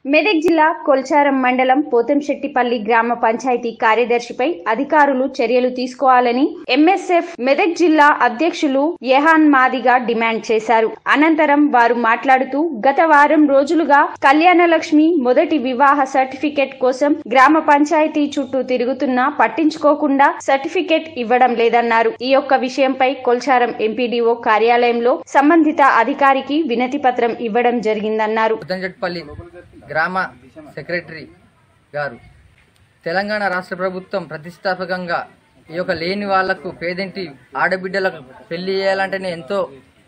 మెదక్ జిల్లా కొల్చారం మండలం పోతంశెట్టిపల్లి గ్రామ పంచాయతీ కార్యదర్శిపై అధికారులు చర్యలు తీసుకోవాలని ఎంఎస్ఎఫ్ మెదక్ జిల్లా అధ్యక్షులు యహాన్ మాదిగా డిమాండ్ చేశారు అనంతరం వారు మాట్లాడుతూ గత వారం రోజులుగా కళ్యాణలక్ష్మి మొదటి వివాహ సర్టిఫికెట్ కోసం గ్రామ పంచాయతీ చుట్టూ తిరుగుతున్నా పట్టించుకోకుండా సర్టిఫికెట్ ఇవ్వడం లేదన్నారు ఈ యొక్క విషయంపై కొల్చారం ఎంపీడీఓ కార్యాలయంలో సంబంధిత అధికారికి వినతి పత్రం ఇవ్వడం జరిగిందన్నారు ఉద్దంజట్పల్లి గ్రామ సెక్రటరీ గారు తెలంగాణ రాష్ట్ర ప్రభుత్వం ప్రతిష్టాత్మకంగా ఈ యొక్క లేని వాళ్లకు పేదింటి ఆడబిడ్డలకు పెళ్లి చేయాలంటేనే ఎంతో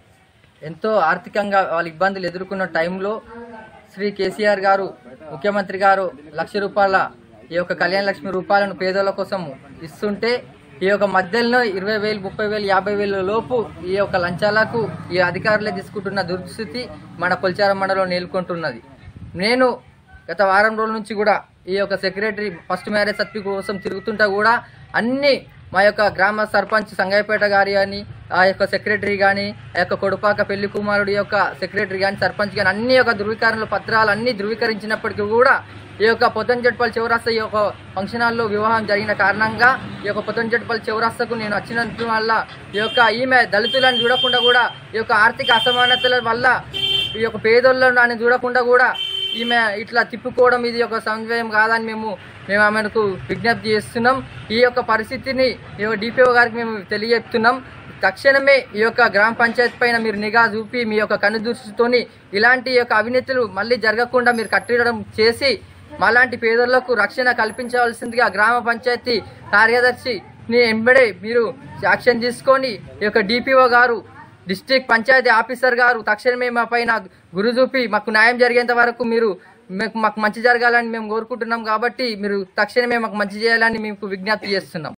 ఎంతో ఆర్థికంగా వాళ్ళ ఇబ్బందులు ఎదుర్కొన్న టైంలో శ్రీ కేసీఆర్ గారు ముఖ్యమంత్రి గారు లక్ష రూపాయల ఈ యొక్క కళ్యాణ లక్ష్మి రూపాయలను పేదల కోసం ఇస్తుంటే ఈ యొక్క మధ్యలో ఇరవై వేలు ముప్పై వేలు యాభై వేల లోపు ఈ యొక్క లంచాలకు ఈ అధికారులే తీసుకుంటున్న దుస్థితి మన కొల్చారం మండలంలో నెలకొంటున్నది నేను గత వారం రోజుల నుంచి కూడా ఈ యొక్క సెక్రటరీ ఫస్ట్ మ్యారేజ్ సర్టిఫికేట్ కోసం తిరుగుతుంటా కూడా అన్ని మా యొక్క గ్రామ సర్పంచ్ సంగయ్యపేట గారి కానీ ఆ యొక్క సెక్రటరీ కానీ ఆ యొక్క కొడుపాక పెళ్లి కుమారుడి యొక్క సెక్రటరీ కానీ సర్పంచ్ కానీ అన్ని యొక్క ధృవీకరణల పత్రాలు అన్ని ధృవీకరించినప్పటికీ కూడా ఈ యొక్క పొతంజట్పల్లి చౌరస్తా ఈ యొక్క ఫంక్షన్ హాల్లో వివాహం జరిగిన కారణంగా ఈ యొక్క పొతంజట్పల్లి చౌరస్తాకు నేను వచ్చినందు వల్ల ఈ యొక్క ఈమె దళితులను చూడకుండా కూడా ఈ యొక్క ఆర్థిక అసమానతల వల్ల ఈ యొక్క పేదోళ్ళని చూడకుండా కూడా ఈమె ఇట్లా తిప్పుకోవడం ఇది ఒక సమన్వయం కాదని మేము మేము ఆమెకు విజ్ఞప్తి చేస్తున్నాం ఈ యొక్క పరిస్థితిని ఈ యొక్క డిపిఓ గారికి మేము తెలియజెప్తున్నాం తక్షణమే ఈ యొక్క గ్రామ పంచాయతీ పైన మీరు నిఘా చూపి మీ యొక్క కనుదృష్టితోని ఇలాంటి యొక్క అవినీతులు మళ్ళీ జరగకుండా మీరు కట్టడం చేసి మాలాంటి పేదలకు రక్షణ కల్పించవలసిందిగా గ్రామ పంచాయతీ కార్యదర్శిని ఎంబడే మీరు యాక్షన్ తీసుకొని ఈ యొక్క డిపిఓ గారు డిస్ట్రిక్ట్ పంచాయతీ ఆఫీసర్ గారు తక్షణమే మా పైన గురి చూపి మాకు న్యాయం జరిగేంత వరకు మీరు మీకు మాకు మంచి జరగాలని మేము కోరుకుంటున్నాం కాబట్టి మీరు తక్షణమే మాకు మంచి చేయాలని మీకు విజ్ఞప్తి చేస్తున్నాం